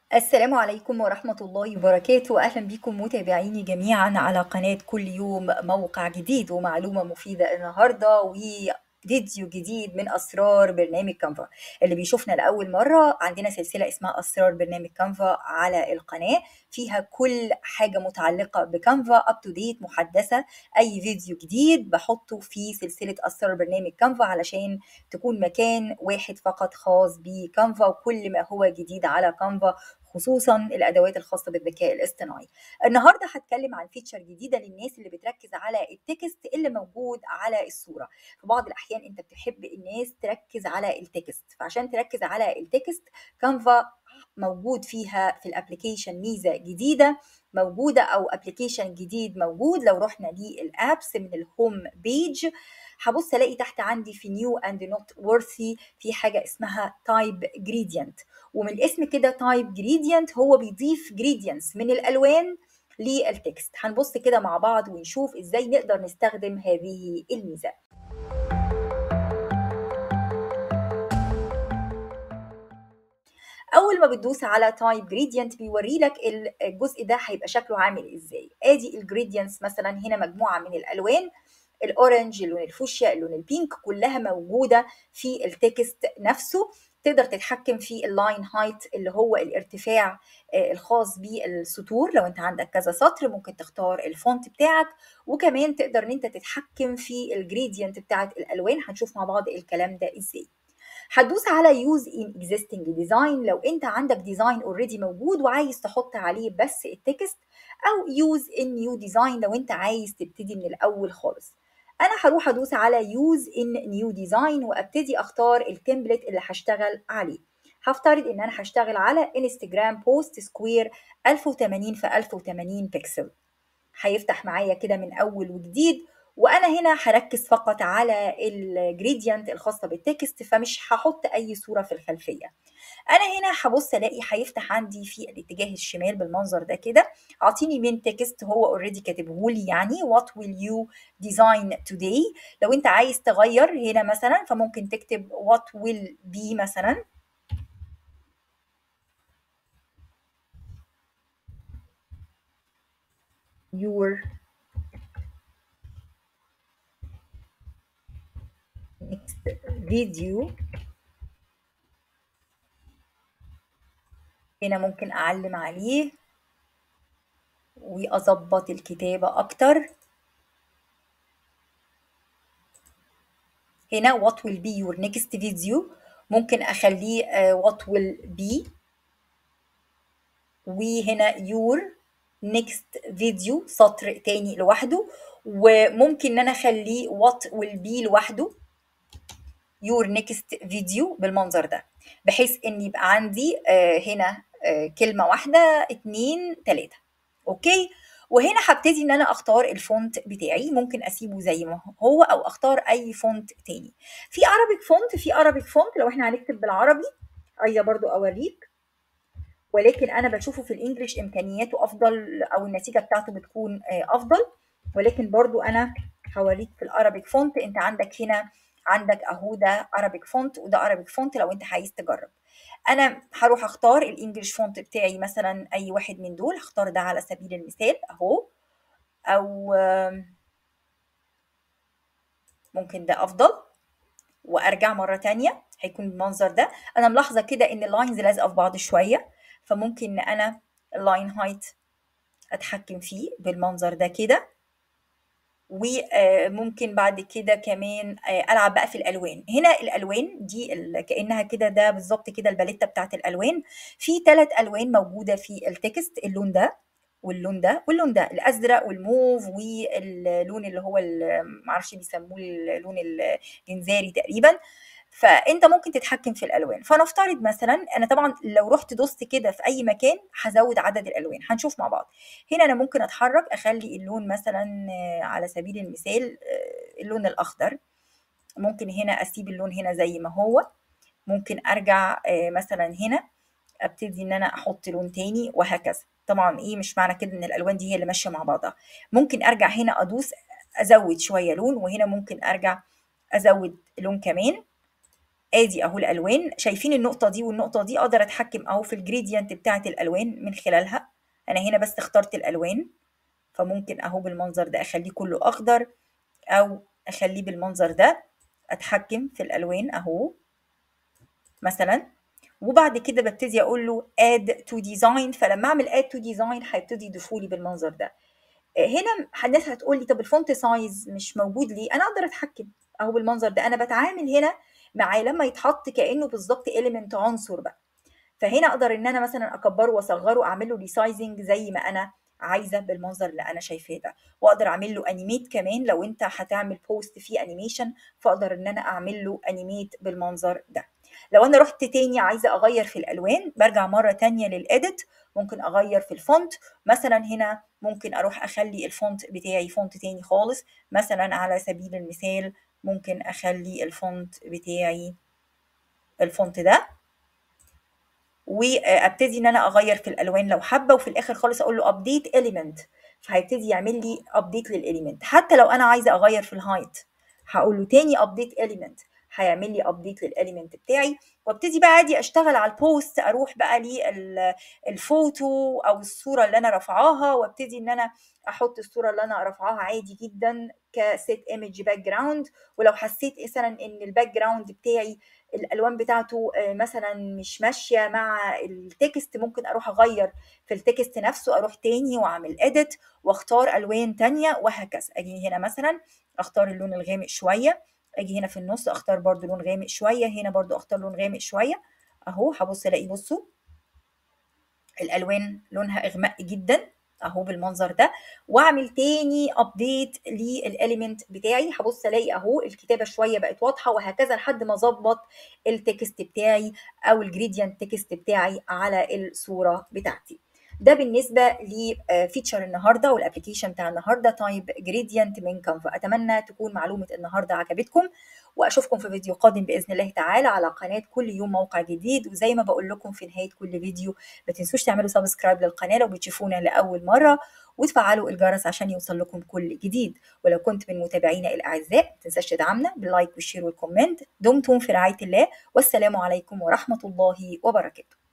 السلام عليكم ورحمة الله وبركاته أهلا بكم متابعيني جميعا على قناة كل يوم موقع جديد ومعلومة مفيدة النهاردة وفيديو جديد من أسرار برنامج كانفا اللي بيشوفنا لأول مرة عندنا سلسلة اسمها أسرار برنامج كانفا على القناة فيها كل حاجة متعلقة بكانفا أب تو ديت محدثة أي فيديو جديد بحطه في سلسلة أسرار برنامج كانفا علشان تكون مكان واحد فقط خاص بكانفا وكل ما هو جديد على كانفا خصوصا الادوات الخاصه بالذكاء الاصطناعي النهارده هتكلم عن فيتشر جديده للناس اللي بتركز على التكست اللي موجود على الصوره في بعض الاحيان انت بتحب الناس تركز على التكست فعشان تركز على التكست كانفا موجود فيها في الابلكيشن ميزه جديده موجوده او ابلكيشن جديد موجود لو رحنا للابس من الهوم بيج هبص الاقي تحت عندي في نيو اند نوت وورثي في حاجه اسمها تايب جريدينت ومن الاسم كده تايب جريدينت هو بيضيف جريدينتس من الالوان للتكست هنبص كده مع بعض ونشوف ازاي نقدر نستخدم هذه الميزه اول ما بتدوس على تايب جريدينت بيوري لك الجزء ده هيبقى شكله عامل ازاي ادي الجريدينتس مثلا هنا مجموعه من الالوان الاورنج اللون الفوشيا اللون البينك كلها موجوده في التكست نفسه تقدر تتحكم في اللاين هايت اللي هو الارتفاع الخاص بالسطور لو انت عندك كذا سطر ممكن تختار الفونت بتاعك وكمان تقدر ان انت تتحكم في الجريدينت بتاعت الالوان هنشوف مع بعض الكلام ده ازاي هتدوس على يوز ان اكزيستنج ديزاين لو انت عندك ديزاين اوريدي موجود وعايز تحط عليه بس التكست او يوز ان نيو ديزاين لو انت عايز تبتدي من الاول خالص انا هروح ادوس على يوز ان نيو ديزاين وابتدي اختار التمبلت اللي هشتغل عليه هفترض ان انا هشتغل على انستجرام بوست سكوير 1080 في 1080 بكسل هيفتح معايا كده من اول وجديد وانا هنا هركز فقط على الجريدينت الخاصه بالتكست فمش هحط اي صوره في الخلفيه انا هنا هبص الاقي هيفتح عندي في الاتجاه الشمال بالمنظر ده كده اعطيني من تكست هو اوريدي كاتبه لي يعني what will you design today لو انت عايز تغير هنا مثلا فممكن تكتب what will be مثلا your next video هنا ممكن أعلم عليه وأظبط الكتابة أكتر هنا what will be your next video ممكن أخليه uh, what will be وهنا your next video سطر تاني لوحده وممكن ان انا اخليه what will be لوحده your next video بالمنظر ده بحيث ان يبقى عندي آه هنا آه كلمه واحده اتنين تلاته اوكي وهنا هبتدي ان انا اختار الفونت بتاعي ممكن اسيبه زي ما هو او اختار اي فونت تاني في عربيك فونت في عربيك فونت لو احنا هنكتب بالعربي عايزه برضو اوريك ولكن انا بشوفه في الانجليش امكانياته افضل او النتيجه بتاعته بتكون آه افضل ولكن برضو انا هوريك في الارابيك فونت انت عندك هنا عندك اهو ده ارابيك فونت وده ارابيك فونت لو انت عايز تجرب انا هروح اختار الانجليش فونت بتاعي مثلا اي واحد من دول هختار ده على سبيل المثال اهو او ممكن ده افضل وارجع مره تانية هيكون بالمنظر ده انا ملاحظه كده ان اللاينز لازقه في بعض شويه فممكن ان انا اللاين هايت اتحكم فيه بالمنظر ده كده وممكن بعد كده كمان العب بقى في الالوان هنا الالوان دي كانها كده ده بالظبط كده الباليته بتاعت الالوان في ثلاث الوان موجوده في التكست اللون ده واللون ده واللون ده الازرق والموف واللون اللي هو معرفش بيسموه اللون الجنزاري تقريبا فانت ممكن تتحكم في الالوان فنفترض مثلا انا طبعا لو رحت دوست كده في اي مكان هزود عدد الالوان هنشوف مع بعض هنا انا ممكن اتحرك اخلي اللون مثلا على سبيل المثال اللون الاخضر ممكن هنا اسيب اللون هنا زي ما هو ممكن ارجع مثلا هنا ابتدي ان انا احط لون تاني وهكذا طبعا ايه مش معنى كده ان الالوان دي هي اللي ماشيه مع بعضها ممكن ارجع هنا ادوس ازود شويه لون وهنا ممكن ارجع ازود لون كمان ادي اهو الالوان شايفين النقطه دي والنقطه دي اقدر اتحكم اهو في الجريدينت بتاعه الالوان من خلالها انا هنا بس اخترت الالوان فممكن اهو بالمنظر ده اخليه كله اخضر او اخليه بالمنظر ده اتحكم في الالوان اهو مثلا وبعد كده ببتدي اقول له add to design فلما اعمل add to design هيبتدي يضيفوا لي بالمنظر ده هنا الناس هتقول لي طب الفونت سايز مش موجود ليه انا اقدر اتحكم اهو بالمنظر ده انا بتعامل هنا معاه لما يتحط كانه بالظبط element عنصر بقى فهنا اقدر ان انا مثلا اكبره واصغره اعمل له ريسايزنج زي ما انا عايزه بالمنظر اللي انا شايفاه ده واقدر اعمل له انيميت كمان لو انت هتعمل بوست فيه انيميشن فاقدر ان انا اعمل له انيميت بالمنظر ده لو انا رحت تاني عايزه اغير في الالوان برجع مره تانية للاديت ممكن اغير في الفونت مثلا هنا ممكن اروح اخلي الفونت بتاعي فونت تاني خالص مثلا على سبيل المثال ممكن اخلي الفونت بتاعي الفونت ده وابتدي ان انا اغير في الالوان لو حابه وفي الاخر خالص اقول له ابديت اليمنت فهيبتدي يعمل لي ابديت للاليمنت حتى لو انا عايزه اغير في الهايت هقول له تاني ابديت اليمنت هيعمل لي ابديت للاليمنت بتاعي وابتدي بقى عادي اشتغل على البوست اروح بقى للفوتو او الصوره اللي انا رافعاها وابتدي ان انا احط الصوره اللي انا رافعاها عادي جدا كسيت ايمج باك جراوند ولو حسيت مثلا ان الباك جراوند بتاعي الالوان بتاعته مثلا مش ماشيه مع التكست ممكن اروح اغير في التكست نفسه اروح تاني واعمل اديت واختار الوان تانية وهكذا اجي هنا مثلا اختار اللون الغامق شويه اجي هنا في النص اختار برضو لون غامق شويه هنا برضو اختار لون غامق شويه اهو هبص الاقي بصوا الالوان لونها اغماء جدا اهو بالمنظر ده واعمل تاني ابديت للاليمنت بتاعي هبص الاقي اهو الكتابه شويه بقت واضحه وهكذا لحد ما اظبط التكست بتاعي او الجريدينت تكست بتاعي على الصوره بتاعتي ده بالنسبه لفيتشر النهارده والابلكيشن بتاع النهارده تايب جريدينت من كانفا اتمنى تكون معلومه النهارده عجبتكم واشوفكم في فيديو قادم باذن الله تعالى على قناه كل يوم موقع جديد وزي ما بقول لكم في نهايه كل فيديو ما تنسوش تعملوا سبسكرايب للقناه لو بتشوفونا لاول مره وتفعلوا الجرس عشان يوصل لكم كل جديد ولو كنت من متابعينا الاعزاء ما تنساش تدعمنا باللايك والشير والكومنت دمتم في رعايه الله والسلام عليكم ورحمه الله وبركاته